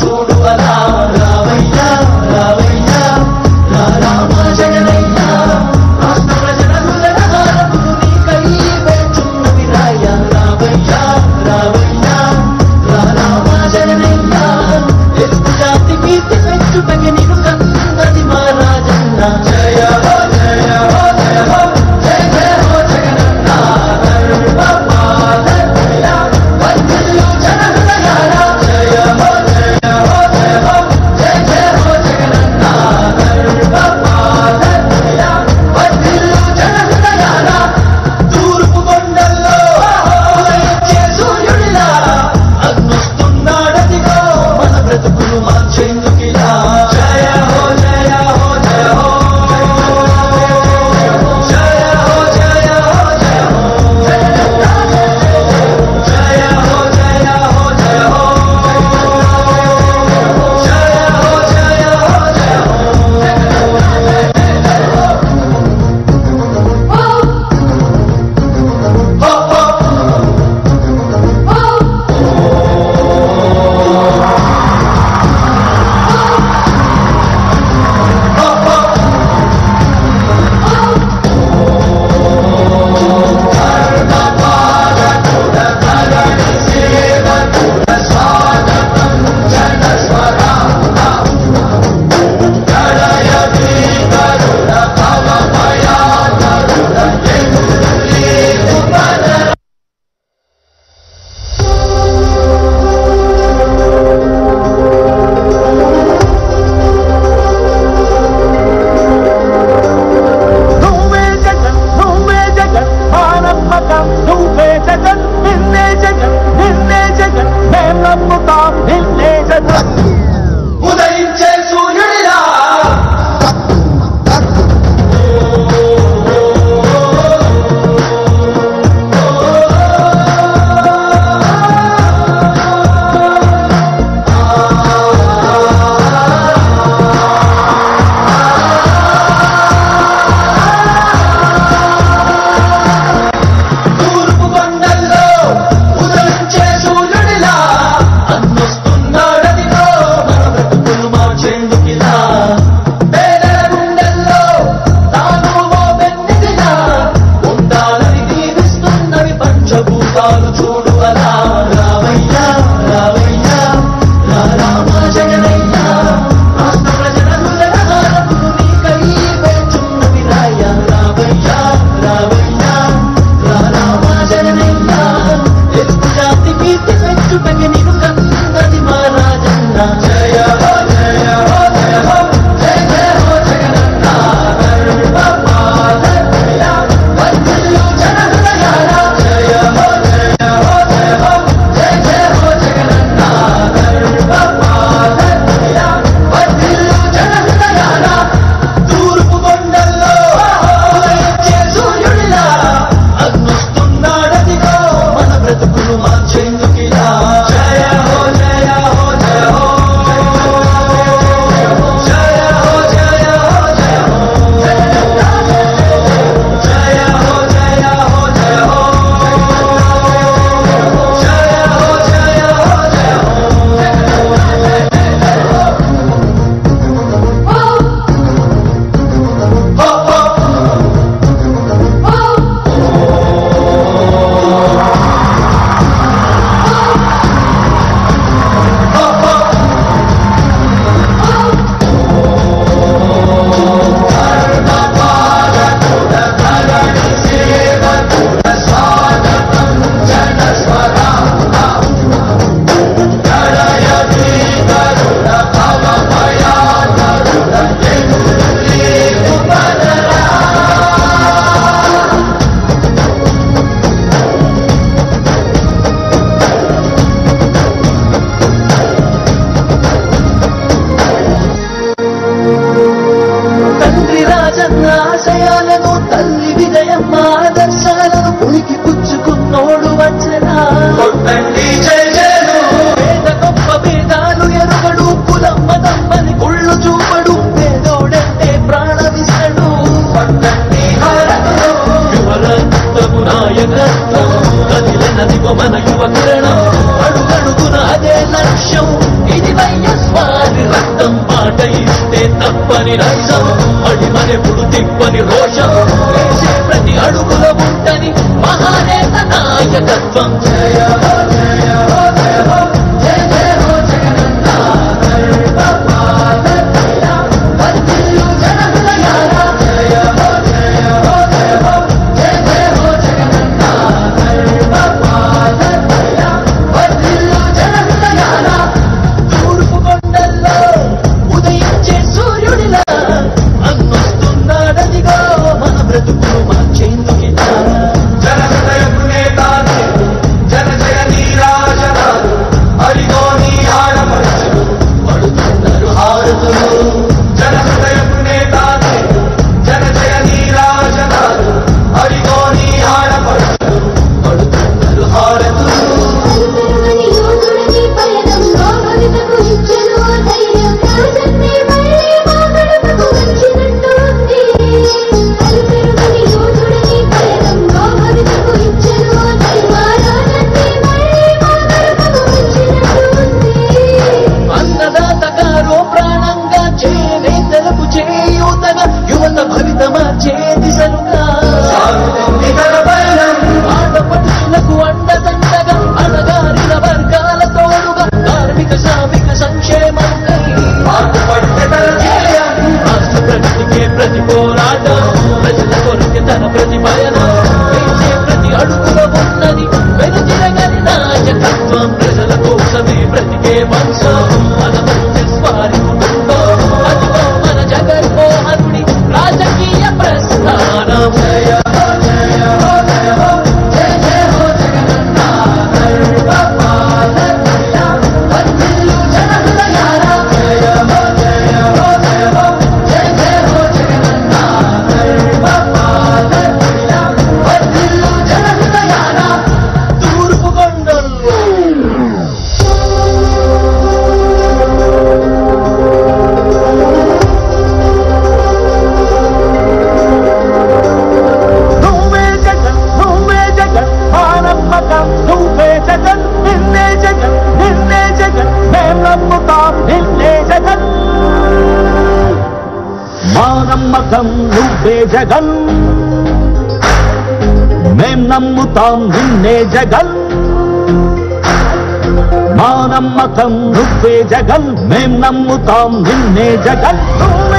చూడు అలా రావయ్యా రావయ్యా రా రామ జగనయ్య రాష్ట్ర ప్రజల హృదయ హారతులు నీకై వేచున్నవి రాయ రావయ్యా రావయ్యా రా రామ జగనయ్య తెలుగు జాతి కీర్తి పెంచుటకి నిన్ను కన్నది మా రాజన్న జయ హో జయ హో జయ హో జయ జయ హో జగనన్న సర్వమానవయ వందలు జన హృదయాల జయ హో జయ హో జయ హో జయ జయ హో జగనన్న సర్వమానవయ వందలు జన హృదయాల తూర్పు కొండల్లో ఉదయించే సూర్యుడిలా అగ్నొస్తున్నాడదిగో మన బ్రతుకులు మార్చేందుకిలా జయ హో జయ హో జయ హో జయ హో జయ హో జయ హో జయ హో జయ హో జయ హో జయ హో జయ హో జయ హో హో హో తప్పని నైజం అడిమనెప్పుడు తిప్పని రోషం వేసే ప్రతి అడుగుల ఉంటని మహానేత నాయకత్వం జయ హో జయ హో జయ హో జయ జయ హో జగనన్న సర్వపాలనయ వర్ధిల్లు జనహృదయాల జయ హో జయ హో జయ హో జయ జయ హో జగనన్న సర్వపాలనయ వర్ధిల్లు జనహృదయాల తూర్పు కొండల్లో ఉదయించే సూర్యుడిలా అన్నొస్తున్నాడదిగో మన బ్రతుకును మార్చేందుకిలా జనహృదయపు నేతాలు జన జయ నీరాజనాలు అరిగో నీ ఆడపడుచులు పడుతున్నారు హారతులు జనహృదయపు నేతాలు జన జయ నీరాజనాలు అరిగో నీ ఆడపడుచులు పడుతున్నారు హారతులు అలుపెరుగని యోధుడని పయనంలో భవితకు ఇచ్చెను ఆ ధైర్యం రాజన్నే మళ్ళీ మా గడపకు వచ్చినట్టు ఉంది. అలుపెరుగని యోధుడని పయనంలో భవితకు ఇచ్చెను ఆ ధైర్యం రాజన్నే మళ్ళీ మా గడపకు వచ్చినట్టు ఉంది. అన్నదాత గారో ప్రాణంగా చేనేతలకు చేయూతగా యువత భవిత మార్చే దిశలుగా సాగుతుంది తన పయనం ఆడపడుచులకు అండదండగా అణగారిన వర్గాల తోడుగా కార్మిక శ్రామిక సంక్షేమంకై మార్పు పడితే తన ధ్యేయం రాష్ట్ర ప్రగతికే ప్రతి పోరాటం ప్రజల కొరకే తన ప్రతి పయనం వేసే ప్రతి అడుగులో ఉన్నది వెనుతిరగని నాయకత్వం ప్రజల కోసమే బ్రతికే మనసు మన మధ్య స్వారి కుటుంబం అదిగో మన జగన్మోహనుడి రాజకీయ ప్రస్థానం జయ హో జయ హో జయ హో జయ జయ హో జగనన్న సర్వపాలనయ వర్ధిల్లు జనహృదయాల జయ హో జయ హో జయ హో జయ జయ హో జగనన్న సర్వపాలనయ వర్ధిల్లు జనహృదయాల తూర్పు కొండల్లో నువ్వే జగన్ నువ్వే జగన్ మా నమ్మకం నువ్వే జగన్ నిన్నే జగన్ నిన్నే జగన్ మేం నమ్ముతాం నిన్నే జగన్ మా నమ్మకం నువ్వే జగన్ మేం నమ్ముతాం నిన్నే జగన్ మా నమ్మకం నువ్వే జగన్ మేం నమ్ముతాం నిన్నే జగన్ నువ్వే